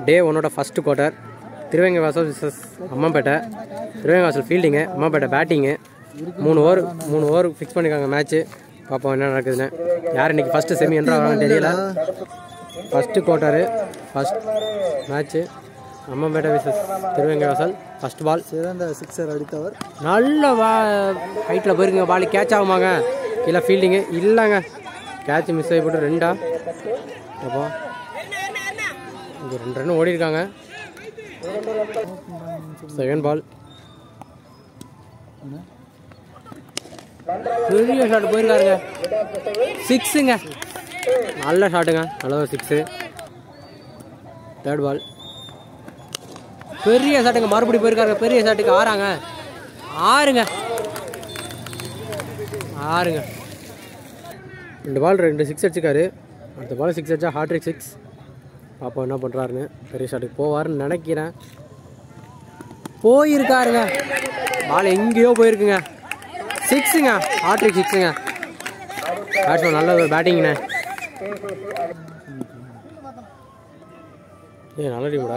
டே ஒன்னோட first quarter திருவேங்க வாசல் versus Ammapettai Thiruvenga Vasal fielding Ammapettai batting மூணு ஓவர் மூணு ஓவர் ஃபிக்ஸ் பண்ணியிருக்காங்க மேட்ச்சு பார்ப்போம் என்ன நடக்குதுன்னு யார் இன்னைக்கு ஃபஸ்ட்டு செமி என்ற தெரியல first quarter first match Ammapettai விசஸ் திருவேங்க வாசல் ஃபஸ்ட் பால் சிறந்த சிக்ஸர் அடித்தவர் நல்ல வா ஹைட்டில் போயிருங்க பால் கேட்ச் ஆகுமாங்க கீழே ஃபீல்டிங்கு இல்லைங்க கேட்ச் மிஸ் ஆகி போட்டு ரெண்டா அப்போ இங்கே ரெண்டு ரன் ஓடி இருக்காங்க செகண்ட் பால் பெரிய ஷாட் போயிருக்காருங்க சிக்ஸுங்க நல்ல ஷாட்டுங்க நல்ல ஒரு சிக்ஸு தேர்ட் பால் பெரிய ஷாட்டுங்க மறுபடியும் போயிருக்காருங்க பெரிய ஷாட்டுக்கு ஆறாங்க ஆறுங்க ஆறுங்க ரெண்டு பால் ரெண்டு சிக்ஸ் அடிச்சிருக்காரு அடுத்த பால் சிக்ஸ் அடிச்சா ஹாட்ரிக் சிக்ஸ் பாப்போம் என்ன பண்ணுறாருன்னு பெரிய ஷாட்டுக்கு போவாருன்னு நினைக்கிறேன் போயிருக்காருங்க பால் எங்கேயோ போயிருக்குங்க சிக்ஸுங்க ஹாட்ரிக் சிக்ஸுங்க பேட்ஸ்மேன் நல்ல ஒரு பேட்டிங்ண்ணே ஏ நல்ல டீம்டா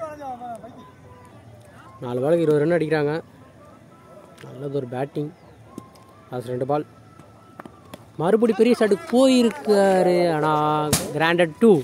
நாலு பாலுக்கு இருபது ரன் அடிக்கிறாங்க நல்லது ஒரு பேட்டிங் லாஸ்ட் ரெண்டு பால் மறுபடி பெரிய ஷாட்டுக்கு போயிருக்காரு ஆனால் கிராண்டட் டூ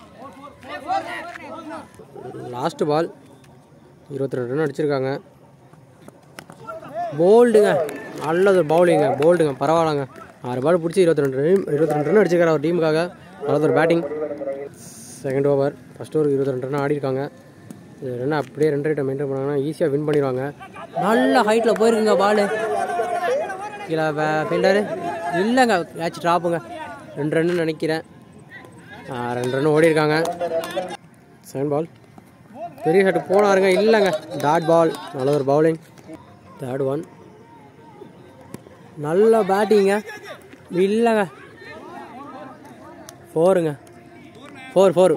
லாஸ்ட் பால் இருபத்தி ரெண்டு ரன் அடிச்சிருக்காங்க போல்டுங்க நல்லது பவுலிங்க போல்டுங்க பரவாயில்லங்க ஆறு பால் பிடிச்சி இருபத்தி ரெண்டு ரன் இருபத்தி ரெண்டு ரன் அடிச்சிருக்காரு அவர் டீமுக்காக நல்லது ஒரு batting second over first over இருபத்தி ரெண்டு ரன் ஆடி இருக்காங்க இது ரன் அப்படியே ரெண்டு ரேட்டை மெயின்டைன் பண்ணாங்கன்னா ஈஸியாக வின் பண்ணிடுவாங்க நல்ல ஹைட்டில் போயிருக்குங்க பால் கீழே ஃபீல்டரு இல்லைங்க கேட்ச் ட்ராப்புங்க ரெண்டு ரன்னு நினைக்கிறேன் ஆ, ரெண்டு ரன் ஓடி இருக்காங்க செகண்ட் பால் பெரிய ஷாட்டு போனாருங்க இல்லைங்க டாட் பால் நல்ல ஒரு பவுலிங் தேர்ட் ஒன் நல்ல பேட்டிங்க இல்லைங்க ஃபோருங்க ஃபோர் ஃபோர்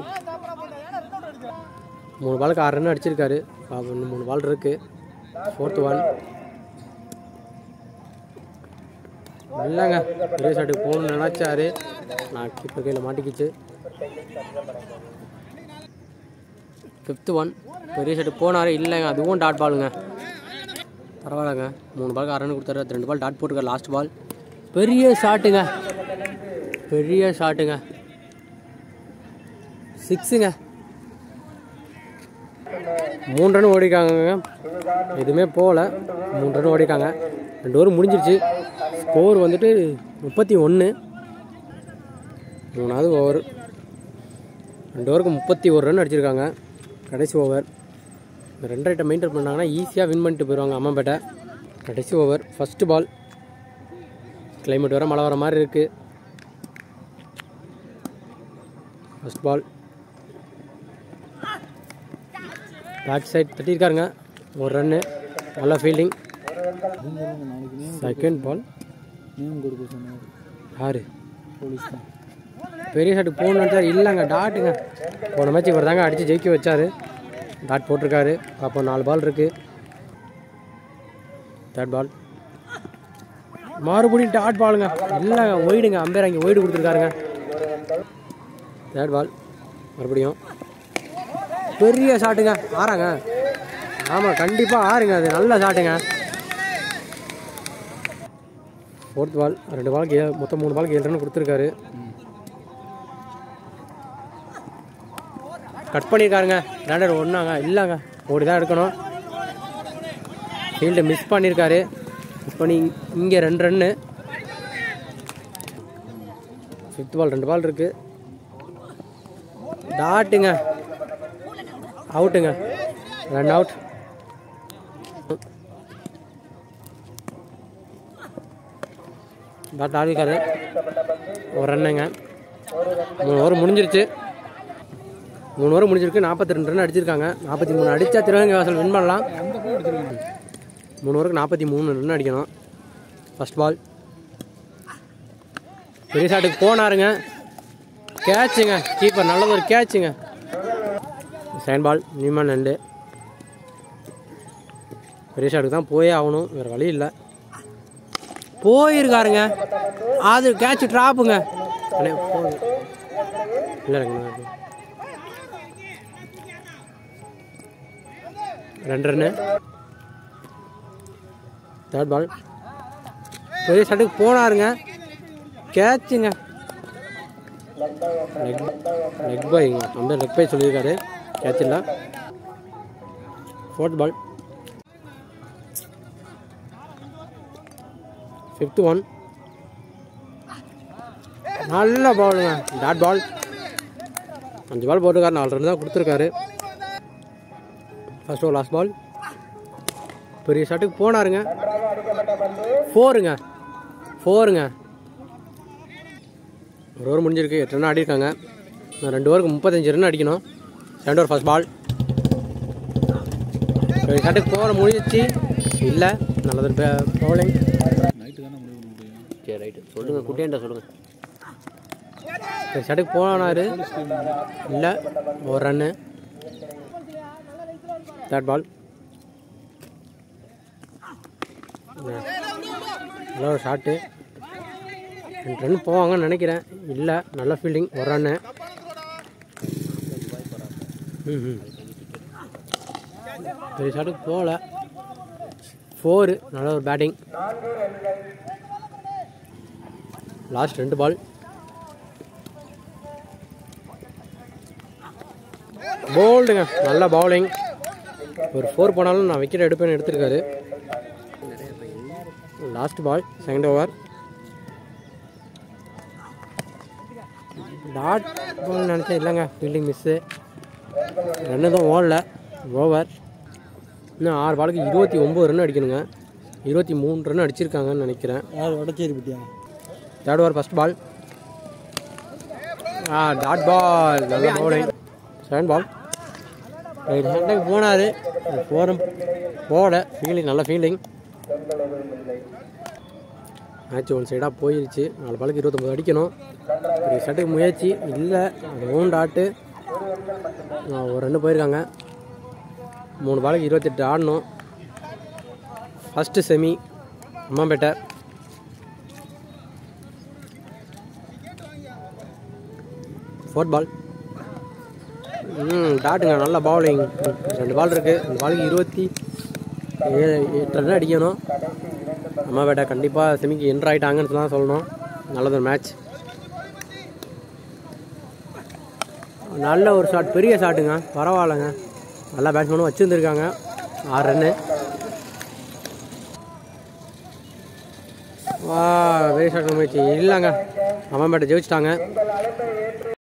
மூணு பாலுக்கு ஆறு ரன் அடிச்சிருக்காரு பாப்போம், இன்னும் மூணு பால் இருக்கு ஃபோர்த் ஒன் இல்லைங்க பெரிய ஷாட்டுக்கு போகணும்னு நினச்சாரு நான் கீப்பர் கையில் மாட்டிக்கிச்சு ஃபிஃப்த்து ஒன் பெரிய ஷாட்டு போனார் இல்லைங்க அதுவும் டாட் பாலுங்க பரவாயில்லைங்க மூணு பாலுக்கு அரை ரன் கொடுத்தாரு அது ரெண்டு பால் டாட் போட்டுருக்காரு லாஸ்ட் பால் பெரிய ஷாட்டுங்க பெரிய ஷாட்டுங்க சிக்ஸுங்க மூணு ரன் ஓடிருக்காங்க எதுவுமே போகல மூணு ரன் ஓடிருக்காங்க ரெண்டு ஓவர் முடிஞ்சிருச்சு ஸ்கோர் வந்துட்டு முப்பத்தி ஒன்று மூணாவது ஓவர் ரெண்டு ஓவருக்கு முப்பத்தி ஒரு ரன் அடிச்சிருக்காங்க கடைசி ஓவர் இந்த ரெண்டு ரைட்டை மெயின்டைன் பண்ணாங்கன்னா ஈஸியாக வின் பண்ணிட்டு போயிடுவாங்க அம்மாப்பேட்டை கடைசி ஓவர் ஃபஸ்ட்டு பால் கிளைமேட் வர மழை வர மாதிரி இருக்குது ஃபஸ்ட் பால் பேக் சைட் தட்டியிருக்காருங்க ஒரு ரன்னு நல்ல ஃபீல்டிங் செகண்ட் பால் நேம் கொடுக்க சொன்னார் யாரு போலீஸ் தான் பெரிய ஷாட்டுக்கு போகணுன்னு சார் இல்லைங்க டாட்டுங்க போன மேட்ச் இவர் தாங்க அடித்து ஜெயிக்க வச்சாரு டாட் போட்டிருக்காரு அப்போ நாலு பால் இருக்கு தேர்ட் பால் மறுபடியும் டாட் பாலுங்க இல்லைங்க ஒய்டுங்க அம்பேர் அங்கே ஒய்டு கொடுத்துருக்காருங்க தேர்ட் பால் மறுபடியும் பெரிய ஷாட்டுங்க ஆறாங்க ஆமாம் கண்டிப்பாக ஆறுங்க அது நல்ல ஷாட்டுங்க ஃபோர்த் பால் ரெண்டு பாலுக்கு ஏ மொத்தம் மூணு பாலுக்கு ஏழு ரன் கொடுத்துருக்காரு கட் பண்ணியிருக்காருங்க ரன்னர் ஒன்றாங்க இல்லைங்க ஓடி தான் எடுக்கணும் ஃபீல்டு மிஸ் பண்ணியிருக்காரு மிஸ் பண்ணி இங்கே ரெண்டு ரன்னு ஃபிஃப்த் பால் ரெண்டு பால் இருக்கு டாட்டுங்க அவுட்டுங்க ரன் அவுட் டாட் ஆடிருக்காரு ஒரு ரன்னுங்க மூணு ஓவர் முடிஞ்சிருச்சு மூணு ஓவர் முடிஞ்சிருக்கு நாற்பத்தி ரெண்டு ரன் அடிச்சிருக்காங்க நாற்பத்தி மூணு அடித்தா திருவங்கை வாசல் வின் பண்ணலாம் மூணு ஓவருக்கு நாற்பத்தி மூணு ரன் அடிக்கணும் ஃபர்ஸ்ட் பால் பெரிய ஷாட்டுக்கு போனாருங்க கேட்சுங்க கீப்பர் நல்லது ஒரு கேட்சுங்க செகண்ட் பால் நியூமன் நண்டு பெரிய ஷாட்டுக்கு தான் போயே ஆகணும் வேறு வழி இல்லை போயிருக்காருங்க அது கேட்ச் ட்ராப்புங்க அண்ணே போதும் இல்லை ரெண்டு ரன்னு தேர்ட் பால் பெரிய ஷாட்டுக்கு போனாருங்க கேட்சுங்க லெக் லெக் பாய்ங்க அந்த லெக் பாய் சொல்லியிருக்காரு கேட்ச் இல்லை ஃபோர்த் பால் ஃபிஃப்த் ஒன் நல்ல பாலுங்க டாட் பால் அஞ்சு பால் போட்டிருக்காரு நாலு ரன் தான் கொடுத்துருக்காரு ஃபர்ஸ்ட் ஓவர் லாஸ்ட் பால் பெரிய ஷாட்டுக்கு போனாருங்க ஃபோருங்க ஃபோருங்க ஒரு ஓவர் முடிஞ்சிருக்கு எட்டு ரன் ஆடிருக்காங்க இன்னும் ரெண்டு ஓவருக்கு முப்பத்தஞ்சு ரன் அடிக்கணும் ரெண்டு ஓவர் ஃபர்ஸ்ட் பால் பெரிய ஷாட்டுக்கு போகிற முடிஞ்சிச்சு இல்லை நல்லது பவுலிங் நைட்டு தானே முடிவு பண்ண முடியும் சரி ரைட்டு சொல்லுங்கள் குட்டியாண்ட சொல்லுங்கள் பெரிய ஷாட்டுக்கு போனார் இல்லை ஒரு ரன்னு தேர்ட் பால் நல்ல ஒரு ஷாட்டு ரெண்டு ரன் போவாங்கன்னு நினைக்கிறேன் இல்லை நல்ல ஃபீல்டிங் ஒரு ரன்னு ம் ம் பெரிய ஷாட்டுக்கு போகல ஃபோரு நல்ல ஒரு பேட்டிங் லாஸ்ட் ரெண்டு பால் போல்டுங்க நல்ல பவுலிங் ஒரு ஃபோர் போனாலும் நான் விக்கெட் எடுப்பேன்னு எடுத்திருக்காரு last ball second over dot ball நினச்சேன் இல்லைங்க ஃபீல்டிங் மிஸ்ஸு ரன்னு தான் ஓடல ஓவர் இன்னும் ஆறு பாலுக்கு இருபத்தி ஒம்பது ரன் அடிக்கணுங்க இருபத்தி மூணு ரன் அடிச்சிருக்காங்கன்னு நினைக்கிறேன் யார் வடச்சேரி பட்டியா தேர்ட் ஓவர் ஃபர்ஸ்ட் பால் ஆ டாட் பால் நல்ல பவுலிங் செகண்ட் பால் ரைட் ஹேண்டுக்கு போனார் போகிறோம் போட ஃபீலிங் நல்ல ஃபீலிங் மேட்ச் ஒன் சைடாக போயிருச்சு நாலு பாலுக்கு இருபத்தொம்பது அடிக்கணும் ஒரு செட்டுக்கு முயற்சி இல்லை மூணு டாட்டு ஒரு ரெண்டு போயிருக்காங்க மூணு பாலுக்கு இருபத்தெட்டு ஆடணும் first semi Ammampettai fourth ball ம் டாட்டுங்க நல்ல பவுலிங் ரெண்டு பால் இருக்குது ரெண்டு பாலுக்கு இருபத்தி ஏழு எட்டு ரன் அடிக்கணும் அம்மாபேட்டை கண்டிப்பாக செமிக்கு என்ட்ரு ஆகிட்டாங்கன்னு தான் சொல்லணும் நல்லது ஒரு மேட்ச் நல்ல ஒரு ஷாட் பெரிய ஷாட்டுங்க பரவாயில்லைங்க நல்லா பேட்ஸ்மேனும் வச்சுருந்துருக்காங்க ஆறு ரன்னு வா பெரிய ஷாட் முயற்சி இல்லைங்க அம்மாபேட்டை ஜெயிச்சிட்டாங்க